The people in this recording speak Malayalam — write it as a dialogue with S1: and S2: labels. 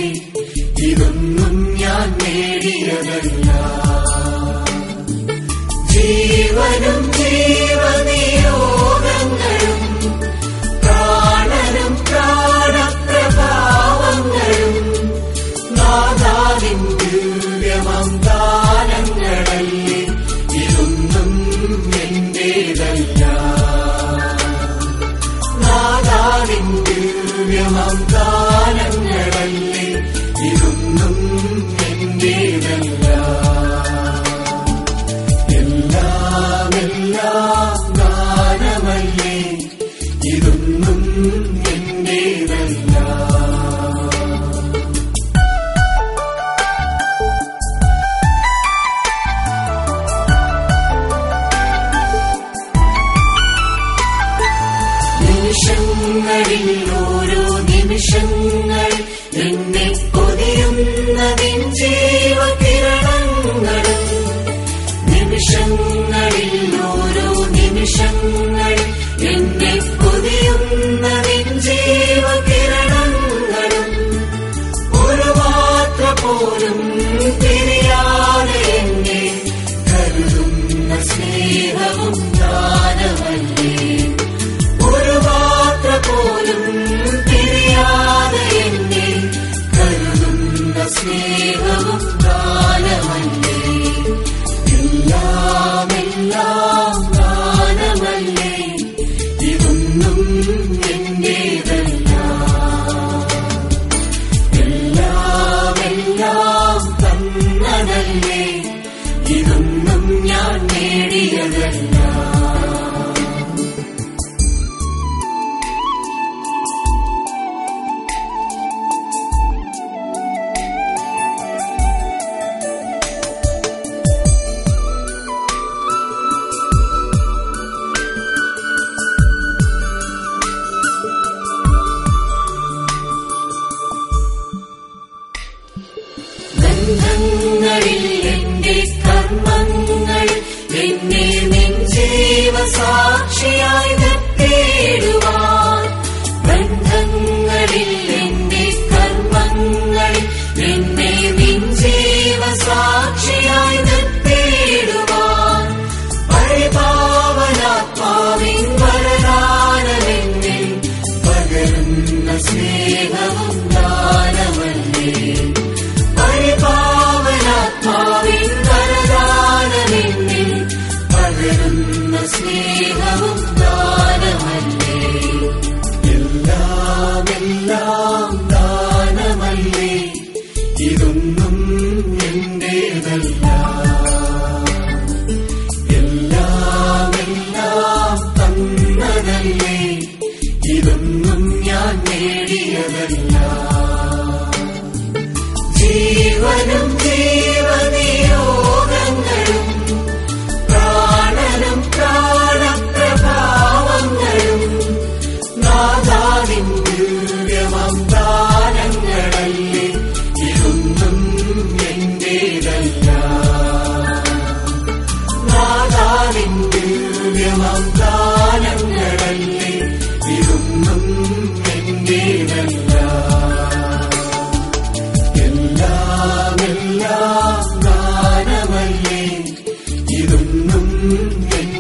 S1: ഇതൊന്നും ഞാൻ നേടിയതല്ല ജീവനും ജീവനിയോഗങ്ങളും പ്രാണനും പ്രാണപ്രഭാവങ്ങളും നാദാവിൻ ദിവ്യമം ദാനങ്ങളല്ലേ ഇതൊന്നും എന്റേതല്ല നാദാവിൻ ദിവ്യമം ദാനങ്ങളല്ലേ ഇതൊന്നും എന്റേതല്ല എല്ലാം എല്ലാം ദാനമല്ലേ ഇതൊന്നും എന്റേതല്ല നിമിഷങ്ങളിൽ ഓരോ നിമിഷങ്ങൾ എന്നെ കൊതിയുന്നതിൻ ജീവകിരണങ്ങളും നിമിഷങ്ങളിൽ ഓരോ നിമിഷങ്ങൾ എന്നെ കൊതിയുന്നതിൻ ജീവകിരണങ്ങളും ഒരു മാത്ര പോലും തിരിയാതെ എന്നെ കരുതുന്ന സ്നേഹവും ദാനമല്ലേ ഒരു മാത്ര പോലും തിരിയാതെ എന്നെ കരുതുന്ന സ്നേഹവും ദാനമല്ലേ എല്ലാം എല്ലാം ദാനമല്ലേ ഇതൊന്നും എന്റേതല്ല എല്ലാം എല്ലാം തന്നതല്ലേ ഇതൊന്നും ഞാൻ നേടിയതല്ല ബന്ധങ്ങളിൽ എന്റെ കർമ്മങ്ങൾ എന്നെ നെഞ്ചീവ സാക്ഷിയായി നിർത്തിയിടുവാൻ ബന്ധങ്ങളിൽ എന്റെ കർമ്മങ്ങൾ എന്നെ നെഞ്ചീവ സാക്ഷിയായി നിർത്തിയിടുവാൻ പരിപാവനാത്മാവിൻ വരദാനമെന്നിൽ പകരുന്ന സ്നേഹവും ദാനമല്ലേ പരിപാവനാത്മാവിൻ വരദാനമെന്നിൽ പകരുന്ന സ്നേഹവും ദാനമല്ലേ എല്ലാം എല്ലാം ദാനമല്ലേ ഇതൊന്നും എന്റേതല്ല എല്ലാം എല്ലാം തന്നതല്ലേ ഇതൊന്നും ഞാൻ നേടിയതല്ല ജീവനും ജീവനിയോഗങ്ങളും പ്രാണനും പ്രാണപ്രഭാവങ്ങളും നാദാവിൻ ദിവ്യമം ദാനങ്ങളല്ലേ ഇതൊന്നും എന്റേതല്ല നാദാവിൻ ദിവ്യമം ദാനങ്ങളല്ലേ ഇതൊന്നും എന്റേതല്ല എല്ലാം എല്ലാം ദാനമല്ലേ ഇതൊന്നും എൻ